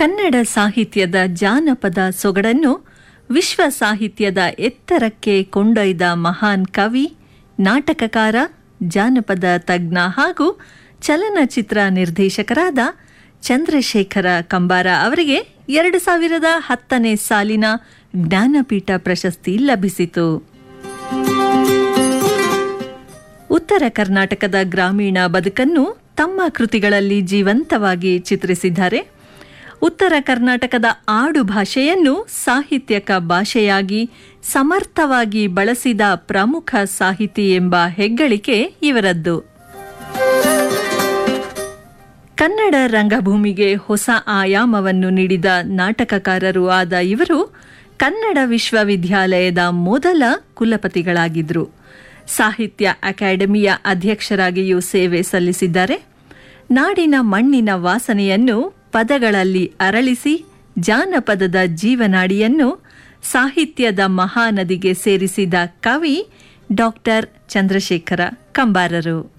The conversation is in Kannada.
ಕನ್ನಡ ಸಾಹಿತ್ಯದ ಜಾನಪದ ಸೊಗಡನ್ನು ವಿಶ್ವ ಸಾಹಿತ್ಯದ ಎತ್ತರಕ್ಕೆ ಕೊಂಡೊಯ್ದ ಮಹಾನ್ ಕವಿ ನಾಟಕಕಾರ ಜಾನಪದ ತಜ್ಞ ಹಾಗೂ ಚಲನಚಿತ್ರ ನಿರ್ದೇಶಕರಾದ ಚಂದ್ರಶೇಖರ ಕಂಬಾರ ಅವರಿಗೆ ಎರಡು ಸಾವಿರದ ಹತ್ತನೇ ಸಾಲಿನ ಜ್ಞಾನಪೀಠ ಪ್ರಶಸ್ತಿ ಲಭಿಸಿತು ಉತ್ತರ ಕರ್ನಾಟಕದ ಗ್ರಾಮೀಣ ಬದುಕನ್ನು ತಮ್ಮ ಕೃತಿಗಳಲ್ಲಿ ಜೀವಂತವಾಗಿ ಚಿತ್ರಿಸಿದ್ದಾರೆ ಉತ್ತರ ಕರ್ನಾಟಕದ ಆಡು ಭಾಷೆಯನ್ನು ಸಾಹಿತ್ಯಕ ಭಾಷೆಯಾಗಿ ಸಮರ್ಥವಾಗಿ ಬಳಸಿದ ಪ್ರಮುಖ ಸಾಹಿತಿ ಎಂಬ ಹೆಗ್ಗಳಿಕೆ ಇವರದ್ದು ಕನ್ನಡ ರಂಗಭೂಮಿಗೆ ಹೊಸ ಆಯಾಮವನ್ನು ನೀಡಿದ ನಾಟಕಕಾರರು ಆದ ಇವರು ಕನ್ನಡ ವಿಶ್ವವಿದ್ಯಾಲಯದ ಮೊದಲ ಕುಲಪತಿಗಳಾಗಿದ್ದರು ಸಾಹಿತ್ಯ ಅಕಾಡೆಮಿಯ ಅಧ್ಯಕ್ಷರಾಗಿಯೂ ಸೇವೆ ಸಲ್ಲಿಸಿದ್ದಾರೆ ನಾಡಿನ ಮಣ್ಣಿನ ವಾಸನೆಯನ್ನು ಪದಗಳಲ್ಲಿ ಅರಳಿಸಿ ಜಾನಪದದ ಜೀವನಾಡಿಯನ್ನು ಸಾಹಿತ್ಯದ ಮಹಾನದಿಗೆ ಸೇರಿಸಿದ ಕವಿ ಡಾಕ್ಟರ್ ಚಂದ್ರಶೇಖರ ಕಂಬಾರರು